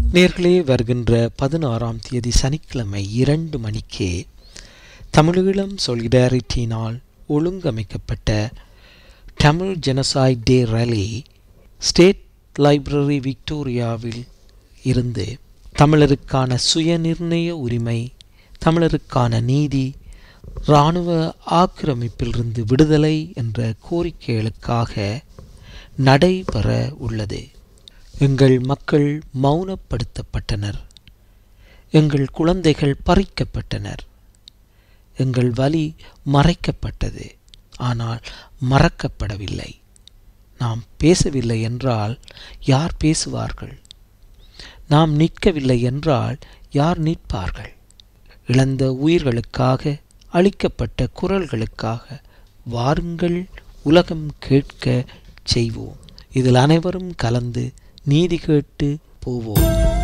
நேர்களே வருகின்ற பதினாறாம் தேதி சனிக்கிழமை இரண்டு மணிக்கே தமிழீழம் சொலிடாரிட்டியினால் ஒழுங்கமைக்கப்பட்ட தமிழ் ஜெனசாய்ட் டே ரலி ஸ்டேட் லைப்ரரி விக்டோரியாவில் இருந்து தமிழருக்கான சுயநிர்ணய உரிமை தமிழருக்கான நீதி இராணுவ ஆக்கிரமிப்பிலிருந்து விடுதலை என்ற கோரிக்கைகளுக்காக நடைபெற உள்ளது எங்கள் மக்கள் மௌனப்படுத்தப்பட்டனர் எங்கள் குழந்தைகள் பறிக்கப்பட்டனர் எங்கள் வலி மறைக்கப்பட்டது ஆனால் மறக்கப்படவில்லை நாம் பேசவில்லை என்றால் யார் பேசுவார்கள் நாம் நிற்கவில்லை என்றால் யார் நிற்பார்கள் இழந்த உயிர்களுக்காக அளிக்கப்பட்ட குரல்களுக்காக வாருங்கள் உலகம் கேட்க செய்வோம் இதில் அனைவரும் கலந்து நீதி கேட்டு போவோம்